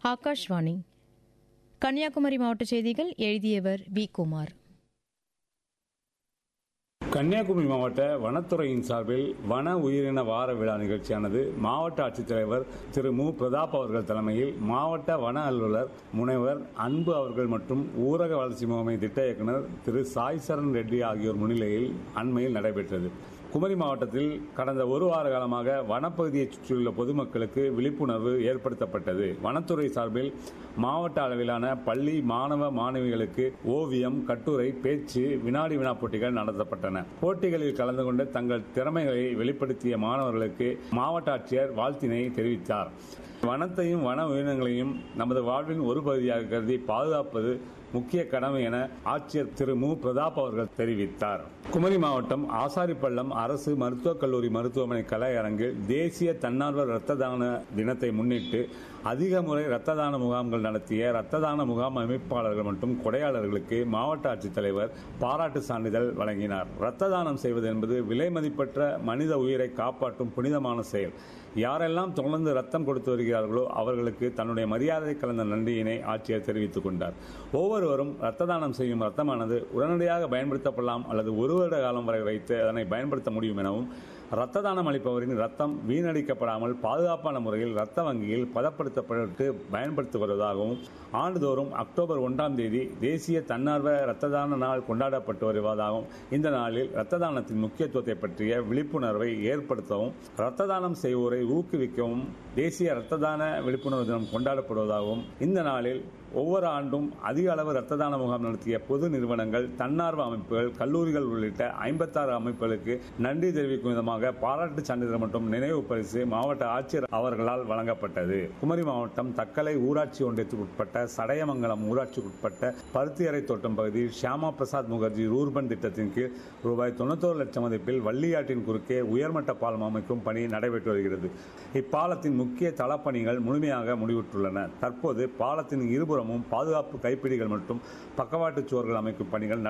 ஆகாஷ்வாணி கன்னியாகுமரி மாவட்ட செய்திகள் எழுதியவர் வி குமார் கன்னியாகுமரி மாவட்ட வனத்துறையின் சார்பில் வன உயிரின வார விழா நிகழ்ச்சியானது மாவட்ட ஆட்சித்தலைவர் திரு மு பிரதாப் அவர்கள் தலைமையில் மாவட்ட வன அலுவலர் முனைவர் அன்பு அவர்கள் மற்றும் ஊரக வளர்ச்சி முகமை திட்ட இயக்குநர் திரு சாய் சரண் ரெட்டி ஆகியோர் முன்னிலையில் அண்மையில் நடைபெற்றது குமரி மாவட்டத்தில் கடந்த ஒரு வார காலமாக வனப்பகுதியை சுற்றியுள்ள பொதுமக்களுக்கு விழிப்புணர்வு ஏற்படுத்தப்பட்டது வனத்துறை சார்பில் மாவட்ட அளவிலான பள்ளி மாணவ மாணவிகளுக்கு ஓவியம் கட்டுரை பேச்சு வினாடி வினா போட்டிகள் நடத்தப்பட்டன போட்டிகளில் கலந்து கொண்டு தங்கள் திறமைகளை வெளிப்படுத்திய மாணவர்களுக்கு மாவட்ட ஆட்சியர் வாழ்த்தினை தெரிவித்தார் வனத்தையும் வன உயிரினங்களையும் நமது வாழ்வின் ஒரு பகுதியாக கருதி பாதுகாப்பது முக்கிய கடமை என ஆட்சியர் திரு மு பிரதாப் அவர்கள் தெரிவித்தார் குமரி மாவட்டம் ஆசாரிப்பள்ளம் அரசு மருத்துவக் கல்லூரி மருத்துவமனை கலையரங்கில் தேசிய தன்னார்வ இரத்த தான தினத்தை முன்னிட்டு அதிக முறை இரத்த தான முகாம்கள் நடத்திய இரத்த தான முகாம் அமைப்பாளர்கள் மற்றும் கொடையாளர்களுக்கு மாவட்ட ஆட்சித்தலைவர் பாராட்டு சான்றிதழ் வழங்கினார் இரத்த தானம் செய்வது என்பது விலை மதிப்பற்ற மனித உயிரை காப்பாற்றும் புனிதமான செயல் யாரெல்லாம் தொடர்ந்து ரத்தம் கொடுத்து வருகிறார்களோ அவர்களுக்கு தன்னுடைய மரியாதை கலந்த நன்றியினை ஆட்சியர் தெரிவித்துக் கொண்டார் ஒவ்வொருவரும் ரத்த தானம் செய்யும் ரத்தமானது உடனடியாக பயன்படுத்தப்படலாம் அல்லது ஒரு வருட காலம் வரை வைத்து அதனை பயன்படுத்த முடியும் எனவும் ரத்த தானம் அளிப்பவரின் ரத்தம் வீணடிக்கப்படாமல் பாதுகாப்பான முறையில் ரத்த வங்கியில் பதப்படுத்தப்பட்டு பயன்படுத்தி வருவதாகவும் ஆண்டுதோறும் அக்டோபர் ஒன்றாம் தேதி தேசிய தன்னார்வ ரத்த தான நாள் கொண்டாடப்பட்டு வருவதாகவும் இந்த நாளில் ரத்த தானத்தின் முக்கியத்துவத்தை பற்றிய விழிப்புணர்வை ஏற்படுத்தவும் ரத்த தானம் செய்வோரை ஊக்குவிக்கவும் தேசிய ரத்த தான விழிப்புணர்வு தினம் கொண்டாடப்படுவதாகவும் இந்த நாளில் ஒவ்வொரு ஆண்டும் அதிக அளவு ரத்த தான முகாம் நடத்திய பொது நிறுவனங்கள் தன்னார்வ அமைப்புகள் கல்லூரிகள் உள்ளிட்ட ஐம்பத்தாறு அமைப்புகளுக்கு நன்றி தெரிவிக்கும் விதமாக பாராட்டு சான்றிதழ் மற்றும் நினைவு பரிசு மாவட்ட ஆட்சியர் அவர்களால் வழங்கப்பட்டது குமரி மாவட்டம் தக்கலை ஊராட்சி ஒன்றியத்துக்கு உட்பட்ட சடையமங்கலம் ஊராட்சிக்கு உட்பட்ட பருத்தியறை தோட்டம் பகுதியில் ஷியாமா பிரசாத் முகர்ஜி ரூர்பன் திட்டத்தின் கீழ் ரூபாய் தொண்ணூத்தோரு லட்சம் மதிப்பில் வள்ளியாற்றின் குறுக்கே உயர்மட்ட பாலம் அமைக்கும் பணி நடைபெற்று வருகிறது இப்பாலத்தின் முக்கிய தளப்பணிகள் முழுமையாக முடிவுற்றுள்ளன தற்போது பாலத்தின் இருபுறமும் பாதுகாப்பு கைப்பிடிகள் மற்றும் பக்கவாட்டு சுவர்கள் அமைக்கும் பணிகள்